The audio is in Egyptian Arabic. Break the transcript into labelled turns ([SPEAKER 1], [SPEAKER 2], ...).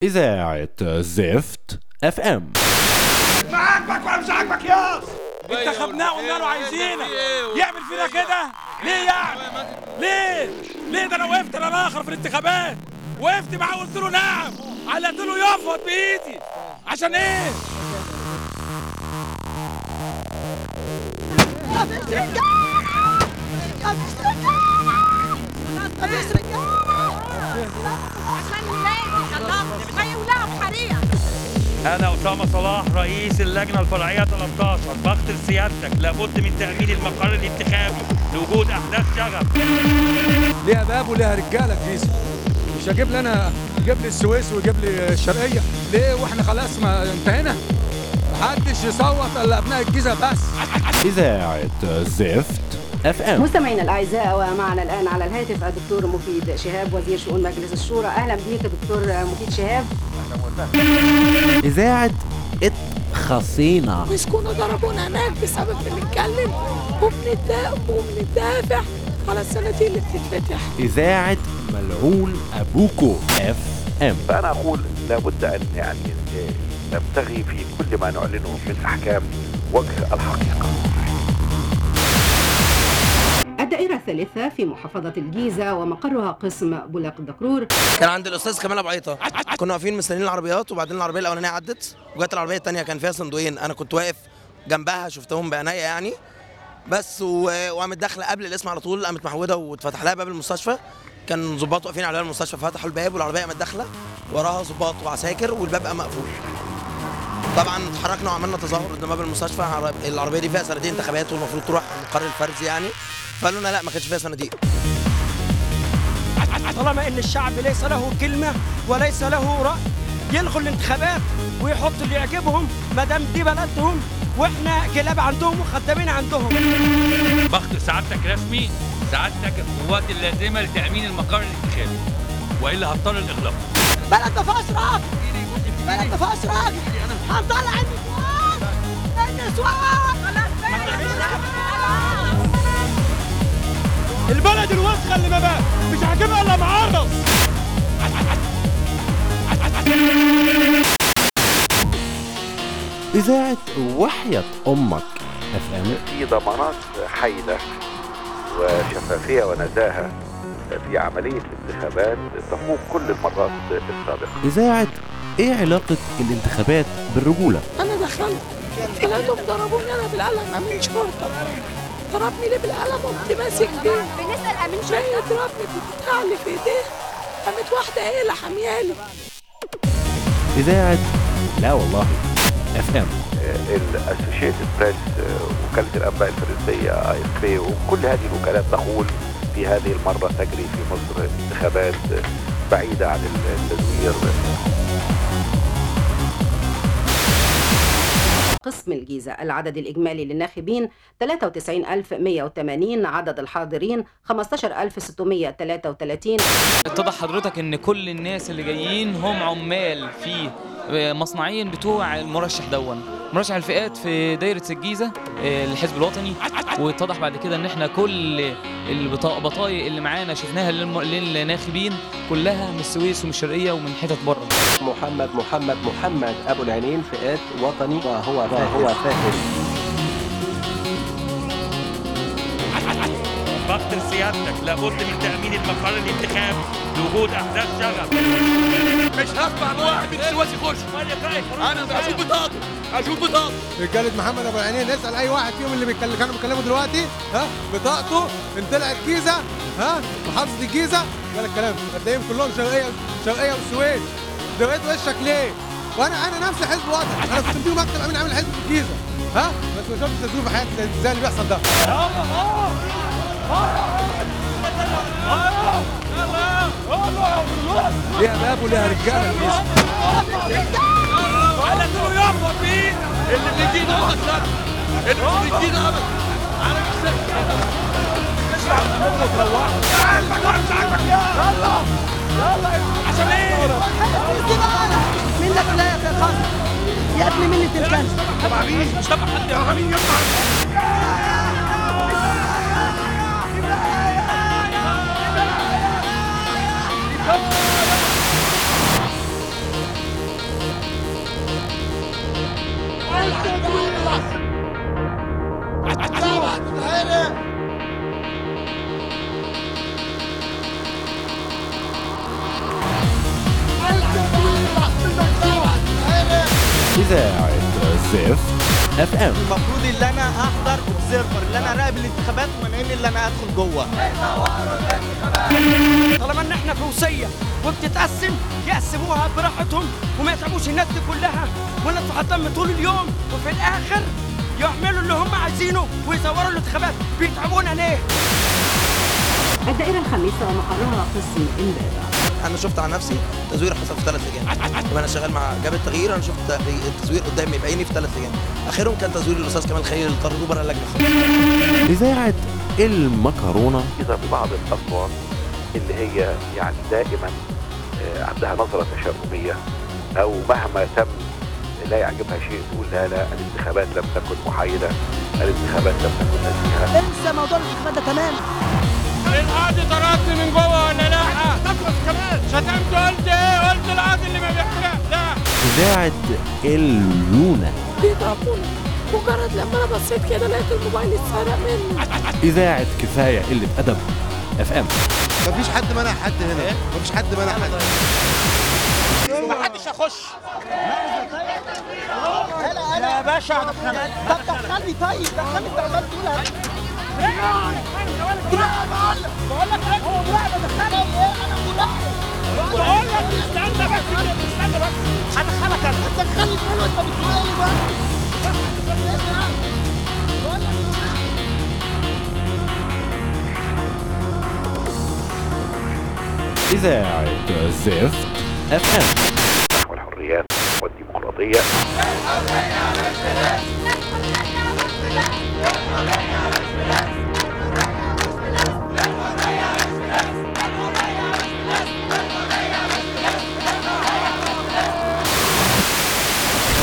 [SPEAKER 1] إذاعة زفت اف ام
[SPEAKER 2] عاجبك ولا مش عاجبك ياس
[SPEAKER 3] انتخبناه وقلنا له عايزينك يعمل فينا كده ليه يعني ليه ليه ده انا وقفت انا الاخر في الانتخابات وقفت معاه وقلت له نعم علقت له يفض بايدي عشان ايه
[SPEAKER 4] مفيش رجالة مفيش رجالة مفيش رجالة عشان ولادي خلصت ما يولعوا حريقة
[SPEAKER 5] أنا أسامة صلاح رئيس اللجنة الفرعية 13 بخطر سيادتك لابد من تأمين المقر الانتخابي لوجود أحداث شغب
[SPEAKER 6] ليها باب وليها رجاله الجيزه مش هجيب لي انا يجيب لي السويس ويجيب لي الشرقيه ليه واحنا خلاص ما انتهينا محدش يصوت الا ابناء الجيزه بس
[SPEAKER 1] إذاعة زفت اف ام
[SPEAKER 7] مستمعينا الاعزاء ومعنا الان على الهاتف الدكتور مفيد شهاب وزير شؤون مجلس الشورى اهلا بيك دكتور مفيد شهاب
[SPEAKER 1] إذاعة ات خصينا
[SPEAKER 4] مسكونا ضربونا هناك بسبب بنتكلم وبنتدافع وبندافع على السنتين اللي بتتفتح
[SPEAKER 1] إذاعة ملعون أبوكو اف ام
[SPEAKER 8] فأنا أقول لابد أن يعني نبتغي في كل ما نعلنه من أحكام وجه الحقيقة
[SPEAKER 7] الدائرة الثالثة في محافظة الجيزة ومقرها قسم بولاق الدكرور
[SPEAKER 9] كان عند الاستاذ كمال ابو عيطه كنا واقفين مستنيين العربيات وبعدين العربيه الاولانيه عدت وجت العربيه الثانيه كان فيها صندوقين انا كنت واقف جنبها شفتهم بعينيا يعني بس و- وقامت داخله قبل الاسم على طول قامت محوده واتفتح لها باب المستشفى كان ظباط واقفين على باب المستشفى فتحوا الباب والعربيه قامت داخله وراها ظباط وعساكر والباب قام مقفول طبعا اتحركنا وعملنا تظاهر قدام باب المستشفى عرب- العربيه دي فيها صناديق انتخابات والمفروض تروح مقر الفرز يعني فقالوا لنا لا ما كانش فيها صناديق
[SPEAKER 10] طالما ان الشعب ليس له كلمه وليس له راي يلغوا الانتخابات ويحطوا اللي يعجبهم ما دام دي بلدهم واحنا كلاب عندهم وخدامين عندهم
[SPEAKER 5] بخطر سعادتك رسمي سعادتك القوات اللازمة لتأمين المقر الانتخابي وإلا هضطر الإغلاق
[SPEAKER 4] بلد ما فيهاش راجل بلد ما فيهاش راجل هنطلع النسوان النسوان
[SPEAKER 3] البلد الوسخه اللي ما بقى مش عاجبها الا معرض
[SPEAKER 1] إذاعة وحياة أمك اف ام
[SPEAKER 8] في ضمانات حيدة وشفافية ونزاهة في عملية الانتخابات تفوق كل المرات السابقة
[SPEAKER 1] إذاعة إيه علاقة الانتخابات بالرجولة؟
[SPEAKER 4] انا دخلت لقيتهم ضربوني انا بالقلم امين شرطه ضربني ليه بالقلم قمت ماسك بيه
[SPEAKER 7] بنسال امين
[SPEAKER 4] جاي يضربني بالبتاع اللي في ايديه قامت واحده هي اللي حميالي
[SPEAKER 1] إذاعة لا والله اف ام
[SPEAKER 8] الاسوشيتد بريس وكالة الأنباء الفرنسية اي اف بي وكل هذه الوكالات تقول في هذه المرة تجري في مصر انتخابات بعيدة عن التزوير
[SPEAKER 7] قسم الجيزة العدد الإجمالي للناخبين 93180 عدد الحاضرين 15633
[SPEAKER 11] اتضح حضرتك ان كل الناس اللي جايين هم عمال في مصنعين بتوع المرشح دون مرشح الفئات في دايرة الجيزة آه، الحزب الوطني واتضح بعد كده ان احنا كل البطايق اللي معانا شفناها للم- للناخبين كلها من السويس ومن الشرقية ومن حتت بره
[SPEAKER 10] محمد محمد محمد ابو العينين فئات وطني وهو وهو فاهم
[SPEAKER 5] بخطر سيادتك لابد من تأمين المقر الانتخابي لوجود أحداث شغب
[SPEAKER 2] مش هسمع بواحد من السواس يخش انا اشوف بطاقته اشوف بطاقته
[SPEAKER 6] رجاله محمد ابو العينين نسال اي واحد فيهم اللي بيتكلم كانوا بيتكلموا دلوقتي ها بطاقته ان طلعت جيزه ها محافظه الجيزه ولا الكلام هتلاقيهم كلهم شرقيه شرقيه والسويس دويت وشك ليه؟ وانا انا نفسي حزب وطني انا كنت مديهم مكتب امين عامل حزب في الجيزه ها بس ما شفتش تزوير في حياتي زي- زي اللي بيحصل ده ليها باب وليها رجاله الجيزه
[SPEAKER 3] علقت له يفض بايدي
[SPEAKER 2] اللي بيدينا اصلا اللي مش بيدينا ابدا انا مش عاجبك ولا مش عاجبك يلا يلا عشان ايه
[SPEAKER 4] منك لا يا اخي خالص يا ابني مني تلكن
[SPEAKER 3] مش تبع حد يا مين يطلع
[SPEAKER 1] إذاعة زفت اف ام
[SPEAKER 12] المفروض ان انا احضر اوبزرفر ان انا اراقب الانتخابات ومنعني ان انا ادخل جوه
[SPEAKER 10] طالما ان احنا في وصيه وبتتقسم يقسموها براحتهم وما يتعبوش الناس دي كلها وندفع الدم طول اليوم وفي الاخر يعملوا اللي هم عايزينه ويزوروا الانتخابات بيتعبونا ليه؟
[SPEAKER 7] الدائرة الخامسة مقرها قسم إمبابة
[SPEAKER 9] انا شفت على نفسي تزوير حصل في ثلاث لجان لما انا شغال مع جاب التغيير انا شفت التزوير قدامي بعيني في ثلاث لجان اخرهم كان تزوير الاستاذ كمال خليل اللي طردوه بره اللجنه
[SPEAKER 1] إذاعة المكرونة
[SPEAKER 8] إذا ببعض الأصوات اللي هي يعني دائما آه، عندها نظرة تشاؤمية أو مهما تم لا يعجبها شيء تقول لا لا الانتخابات لم تكن محايدة الانتخابات لم تكن نزيهة
[SPEAKER 4] انسى موضوع الانتخابات ده تمام
[SPEAKER 3] القاضي طردت من جوه ولا لا؟ تخلص كمان شتمت قلت ايه؟ قلت القاضي اللي ما بيحكي لا
[SPEAKER 1] إذاعة اللونة
[SPEAKER 4] بيضربونا مجرد لما انا بصيت كده لقيت الموبايل اتسرق مني
[SPEAKER 1] إذاعة كفاية قلة أدب اف ام
[SPEAKER 6] مفيش حد منع حد هنا مفيش حد منع حد
[SPEAKER 3] محدش هيخش
[SPEAKER 4] يا باشا طب دخلني طيب دخلني انت عمال تقول بقول لك ايه هو مراقبه دخلني ايه انا مراقب بقول لك استنى بس استنى بس هدخلك انا هتدخلني فين وانت بتقول ايه بقى
[SPEAKER 1] إذاعة زفت اف ام
[SPEAKER 8] والحريات والديمقراطية